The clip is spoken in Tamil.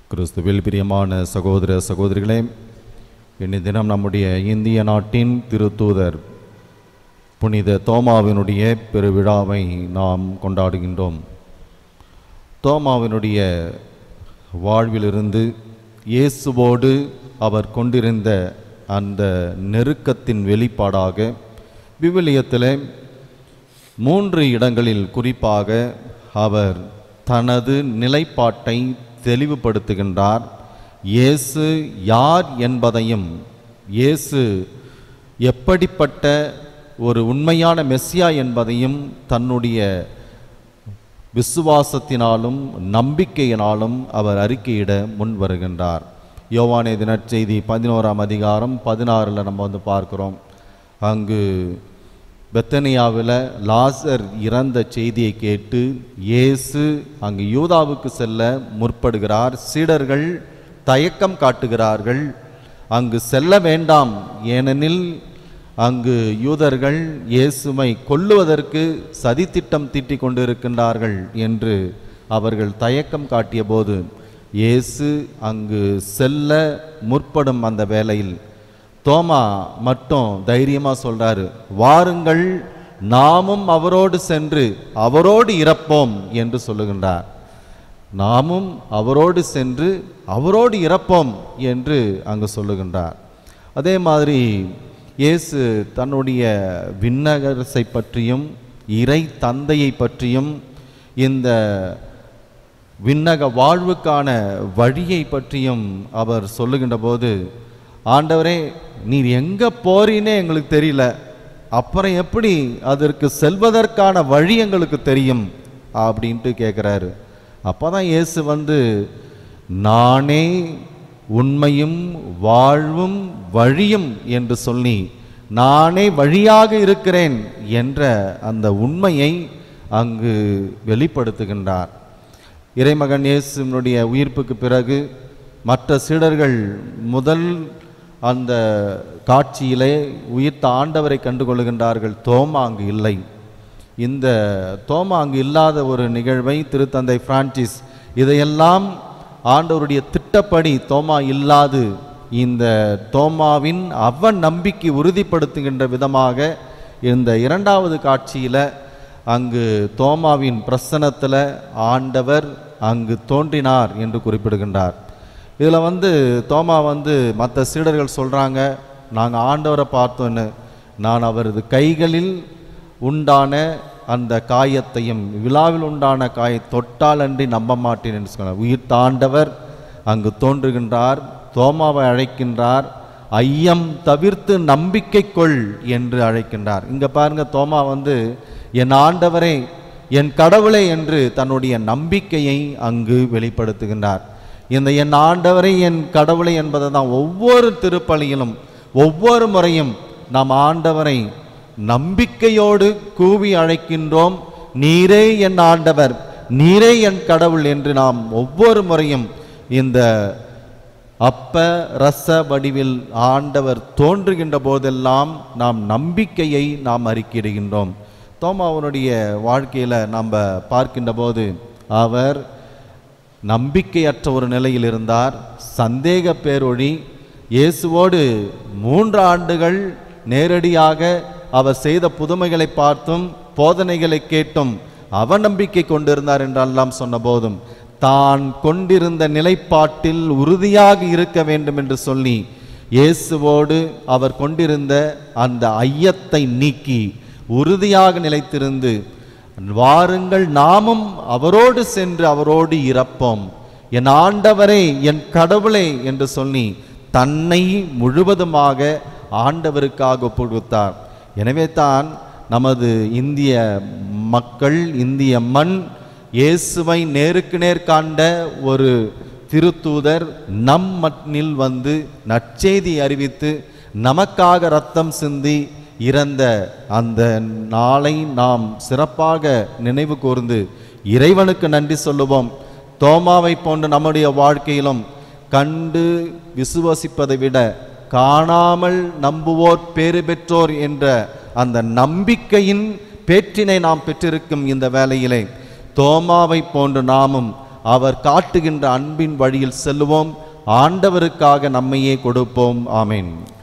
கிறிஸ்துவில் பிரியமான சகோதர சகோதரிகளே இன்றைய தினம் நம்முடைய இந்திய நாட்டின் திருத்தூதர் புனித தோமாவினுடைய பெருவிழாவை நாம் கொண்டாடுகின்றோம் தோமாவினுடைய வாழ்விலிருந்து இயேசுவோடு அவர் கொண்டிருந்த அந்த நெருக்கத்தின் வெளிப்பாடாக விவிலியத்தில் மூன்று இடங்களில் குறிப்பாக அவர் தனது நிலைப்பாட்டை தெளிவுபடுத்துகின்றார் இயேசு யார் என்பதையும் இயேசு எப்படிப்பட்ட ஒரு உண்மையான மெஸ்ஸியா என்பதையும் தன்னுடைய விசுவாசத்தினாலும் நம்பிக்கையினாலும் அவர் அறிக்கையிட முன் வருகின்றார் யோவானே தினற்செய்தி பதினோராம் அதிகாரம் பதினாறில் நம்ம வந்து பார்க்கிறோம் அங்கு பெத்தனியாவில் லாசர் இறந்த செய்தியை கேட்டு இயேசு அங்கு யூதாவுக்கு செல்ல முற்படுகிறார் சீடர்கள் தயக்கம் காட்டுகிறார்கள் அங்கு செல்ல வேண்டாம் ஏனெனில் அங்கு யூதர்கள் இயேசுவை கொல்லுவதற்கு சதித்திட்டம் தீட்டிக் கொண்டிருக்கின்றார்கள் என்று அவர்கள் தயக்கம் காட்டியபோது இயேசு அங்கு செல்ல முற்படும் அந்த வேளையில் தோமா மட்டும் தைரியமா சொல்றாரு வாருங்கள் நாமும் அவரோடு சென்று அவரோடு இறப்போம் என்று சொல்லுகின்றார் நாமும் அவரோடு சென்று அவரோடு இறப்போம் என்று அங்கு சொல்லுகின்றார் அதே மாதிரி இயேசு தன்னுடைய விண்ணகரசை பற்றியும் இறை தந்தையை பற்றியும் இந்த விண்ணக வாழ்வுக்கான வழியை பற்றியும் அவர் சொல்லுகின்ற போது ஆண்டவரே நீர் எங்க போறீனே எங்களுக்கு தெரியல அப்புறம் எப்படி அதற்கு செல்வதற்கான வழி எங்களுக்கு தெரியும் அப்படின்ட்டு கேட்குறாரு அப்பதான் இயேசு வந்து நானே உண்மையும் வாழ்வும் வழியும் என்று சொல்லி நானே வழியாக இருக்கிறேன் என்ற அந்த உண்மையை அங்கு வெளிப்படுத்துகின்றார் இறைமகன் இயேசுனுடைய உயிர்ப்புக்கு பிறகு மற்ற சீடர்கள் முதல் அந்த காட்சியிலே உயிர்த்த ஆண்டவரை கண்டுகொள்கின்றார்கள் தோமா அங்கு இல்லை இந்த தோமா அங்கு இல்லாத ஒரு நிகழ்வை திருத்தந்தை பிரான்சிஸ் இதையெல்லாம் ஆண்டவருடைய திட்டப்படி தோமா இல்லாது இந்த தோமாவின் அவ நம்பிக்கை உறுதிப்படுத்துகின்ற விதமாக இந்த இரண்டாவது காட்சியில் அங்கு தோமாவின் பிரசனத்தில் ஆண்டவர் அங்கு தோன்றினார் என்று குறிப்பிடுகின்றார் இதில் வந்து தோமா வந்து மற்ற சீடர்கள் சொல்கிறாங்க நாங்கள் ஆண்டவரை பார்த்தோன்னு நான் அவரது கைகளில் உண்டான அந்த காயத்தையும் விழாவில் உண்டான காயை தொட்டால் அன்றி நம்ப மாட்டேன் என்று சொன்னார் உயிர் தாண்டவர் அங்கு தோன்றுகின்றார் தோமாவை அழைக்கின்றார் ஐயம் தவிர்த்து நம்பிக்கை கொள் என்று அழைக்கின்றார் இங்கே பாருங்க தோமா வந்து என் ஆண்டவரே என் கடவுளே என்று தன்னுடைய நம்பிக்கையை அங்கு வெளிப்படுத்துகின்றார் இந்த என் ஆண்டவரை என் கடவுளை என்பதை தான் ஒவ்வொரு திருப்பலியிலும் ஒவ்வொரு முறையும் நாம் ஆண்டவரை நம்பிக்கையோடு கூவி அழைக்கின்றோம் நீரே என் ஆண்டவர் நீரே என் கடவுள் என்று நாம் ஒவ்வொரு முறையும் இந்த அப்ப ரச வடிவில் ஆண்டவர் தோன்றுகின்ற போதெல்லாம் நாம் நம்பிக்கையை நாம் அறிக்கையிடுகின்றோம் தோமாவனுடைய வாழ்க்கையில் நம்ம பார்க்கின்ற போது அவர் நம்பிக்கையற்ற ஒரு நிலையில் இருந்தார் சந்தேக பேரொழி இயேசுவோடு மூன்று ஆண்டுகள் நேரடியாக அவர் செய்த புதுமைகளை பார்த்தும் போதனைகளை கேட்டும் அவநம்பிக்கை கொண்டிருந்தார் என்றெல்லாம் சொன்ன போதும் தான் கொண்டிருந்த நிலைப்பாட்டில் உறுதியாக இருக்க வேண்டும் என்று சொல்லி இயேசுவோடு அவர் கொண்டிருந்த அந்த ஐயத்தை நீக்கி உறுதியாக நிலைத்திருந்து வாருங்கள் நாமும் அவரோடு சென்று அவரோடு இறப்போம் என் ஆண்டவரே என் கடவுளே என்று சொல்லி தன்னை முழுவதுமாக ஆண்டவருக்காக ஒப்புக் கொடுத்தார் எனவே தான் நமது இந்திய மக்கள் இந்திய மண் இயேசுவை நேருக்கு நேர் காண்ட ஒரு திருத்தூதர் நம் மண்ணில் வந்து நற்செய்தி அறிவித்து நமக்காக ரத்தம் சிந்தி இறந்த அந்த நாளை நாம் சிறப்பாக நினைவு கூர்ந்து இறைவனுக்கு நன்றி சொல்லுவோம் தோமாவை போன்ற நம்முடைய வாழ்க்கையிலும் கண்டு விசுவசிப்பதை விட காணாமல் நம்புவோர் பேறு பெற்றோர் என்ற அந்த நம்பிக்கையின் பேற்றினை நாம் பெற்றிருக்கும் இந்த வேளையிலே தோமாவை போன்று நாமும் அவர் காட்டுகின்ற அன்பின் வழியில் செல்லுவோம் ஆண்டவருக்காக நம்மையே கொடுப்போம் ஆமென்